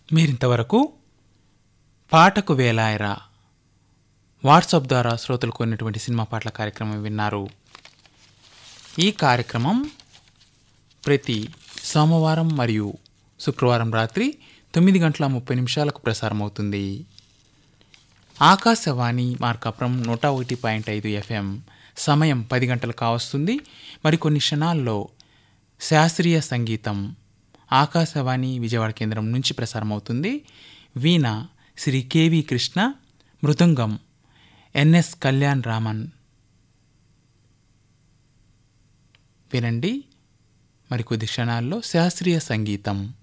మీరింతవరకు పాటకు వేలాయరా వాట్సాప్ ద్వారా శ్రోతలు కొన్నటువంటి సినిమా పాటల కార్యక్రమం విన్నారు ఈ కార్యక్రమం ప్రతి సోమవారం మరియు శుక్రవారం రాత్రి తొమ్మిది గంటల ముప్పై నిమిషాలకు ప్రసారమవుతుంది ఆకాశవాణి మార్కాపురం నూట ఒకటి పాయింట్ ఐదు ఎఫ్ఎం సమయం పది గంటలు కావస్తుంది మరికొన్ని క్షణాల్లో శాస్త్రీయ సంగీతం ఆకాశవాణి విజయవాడ కేంద్రం నుంచి ప్రసారమవుతుంది వీణ శ్రీ కెవి కృష్ణ మృదంగం ఎన్ఎస్ కళ్యాణ్ రామన్ వినండి మరికొద్ది క్షణాల్లో శాస్త్రీయ సంగీతం